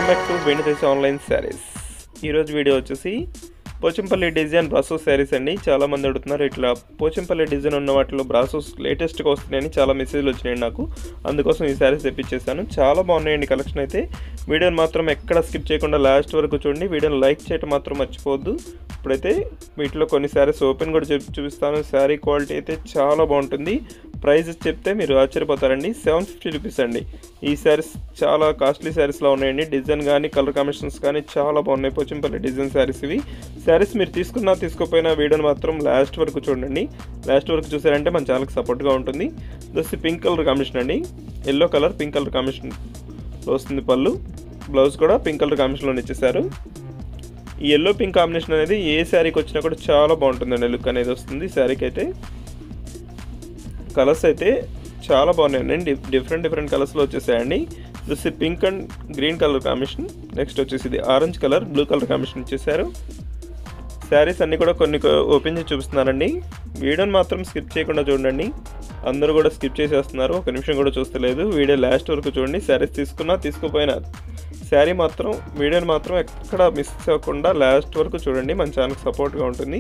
welcome back to వెండితేసి online saris ఈరోజు video వచ్చేసి పోచంపల్లి డిజైన్ బ్రాసోస్ శారీస్ అండి చాలా మంది అడుగుతున్నారు ఇట్లా పోచంపల్లి డిజైన్ ఉన్న వాటిలో బ్రాసోస్ లేటెస్ట్గా వస్తున్నాయని చాలా మెసేజ్లు వచ్చినాయి నాకు అందుకోసం ఈ శారీస్ తెప్పించేసాను చాలా బాగున్నాయండి కలెక్షన్ అయితే వీడియోని మాత్రం ఎక్కడ స్కిప్ చేయకుండా లాస్ట్ వరకు చూడండి వీడియోని లైక్ చేయడం మాత్రం మర్చిపోవద్దు ఇప్పుడైతే వీటిలో కొన్ని శారీస్ ఓపెన్ కూడా చెప్పి చూపిస్తాను శారీ క్వాలిటీ అయితే చాలా బాగుంటుంది ప్రైస్ చెప్తే మీరు ఆశ్చర్యపోతారండి సెవెన్ ఫిఫ్టీ రూపీస్ అండి ఈ శారీస్ చాలా కాస్ట్లీ శారీస్లో ఉన్నాయండి డిజైన్ కానీ కలర్ కాంబినేషన్స్ కానీ చాలా బాగున్నాయి పోచంపల్లి డిజైన్ శారీస్ ఇవి శారీస్ మీరు తీసుకున్నా తీసుకోపోయినా వీడియోని మాత్రం లాస్ట్ వరకు చూడండి లాస్ట్ వరకు చూసారంటే మన ఛానల్కి సపోర్ట్గా ఉంటుంది దోసి పింక్ కలర్ కాంబినేషన్ అండి ఎల్లో కలర్ పింక్ కలర్ కాంబినేషన్లో వస్తుంది పళ్ళు బ్లౌజ్ కూడా పింక్ కలర్ కాంబినేషన్లో ఇచ్చేసారు ఈ ఎల్లో పింక్ కాంబినేషన్ అనేది ఏ శారీకి వచ్చినా కూడా చాలా బాగుంటుందండి లుక్ అనేది వస్తుంది శారీకి అయితే కలర్స్ అయితే చాలా బాగున్నాయండి డిఫరెంట్ డిఫరెంట్ కలర్స్లో వచ్చేసాయండి this pink and green colour combination next వచ్చేసి ఇది orange colour blue colour combination ఇచ్చేసారు శారీస్ అన్నీ కూడా కొన్ని ఓపెన్ చేసి చూపిస్తున్నారండి వీడియోని మాత్రం స్కిప్ చేయకుండా చూడండి అందరూ కూడా స్కిప్ చేసేస్తున్నారు ఒక నిమిషం కూడా చూస్తలేదు వీడియో లాస్ట్ వరకు చూడండి శారీస్ తీసుకున్నా తీసుకోపోయినా శారీ మాత్రం వీడియోని మాత్రం ఎక్కడ మిస్ అవ్వకుండా లాస్ట్ వరకు చూడండి మన ఛానల్కి సపోర్ట్గా ఉంటుంది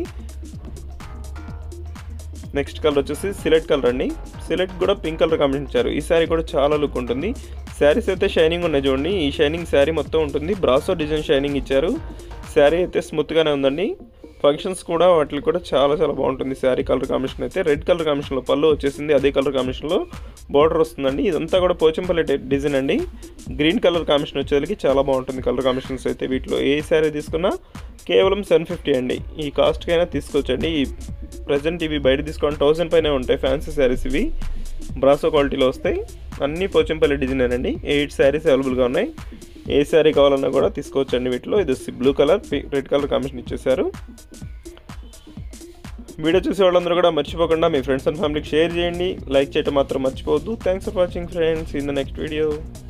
నెక్స్ట్ కలర్ వచ్చేసి సిలెక్ట్ కలర్ అండి సిలెక్ట్ కూడా పింక్ కలర్ కాంబినేషన్ ఇచ్చారు ఈ శారీ కూడా చాలా లుక్ ఉంటుంది శారీస్ అయితే షైనింగ్ ఉన్నాయి చూడండి ఈ షైనింగ్ శారీ మొత్తం ఉంటుంది బ్రాసో డిజైన్ షైనింగ్ ఇచ్చారు శారీ అయితే స్మూత్గానే ఉందండి ఫంక్షన్స్ కూడా వాటికి కూడా చాలా చాలా బాగుంటుంది శారీ కలర్ కాంబినేషన్ అయితే రెడ్ కలర్ కాంబినేషన్లో పళ్ళు వచ్చేసింది అదే కలర్ కాంబినేషన్లో బార్డర్ వస్తుందండి ఇదంతా కూడా పోచంపల్లి డిజైన్ అండి గ్రీన్ కలర్ కాంబినేషన్ వచ్చేసరికి చాలా బాగుంటుంది కలర్ కాంబినేషన్స్ అయితే వీటిలో ఏ శారీ తీసుకున్నా కేవలం సెవెన్ ఫిఫ్టీ అండి ఈ కాస్ట్కి అయినా తీసుకోవచ్చండి ఈ ప్రజెంట్ ఇవి బయట తీసుకోండి థౌసండ్ పైన ఉంటాయి ఫ్యాన్సీ శారీస్ ఇవి బ్రాసో క్వాలిటీలో వస్తాయి అన్నీ పోచంపల్లి డిజైన్ అండి ఎయిట్ శారీస్ అవైలబుల్గా ఉన్నాయి ఏ శారీ కావాలన్నా కూడా తీసుకోవచ్చండి వీటిలో ఇది blue colour red colour combination ఇచ్చేసారు వీడియో చూసే వాళ్ళందరూ కూడా మర్చిపోకుండా మీ ఫ్రెండ్స్ అండ్ ఫ్యామిలీకి షేర్ చేయండి లైక్ చేయడం మాత్రం మర్చిపోవద్దు thanks for watching friends in the next video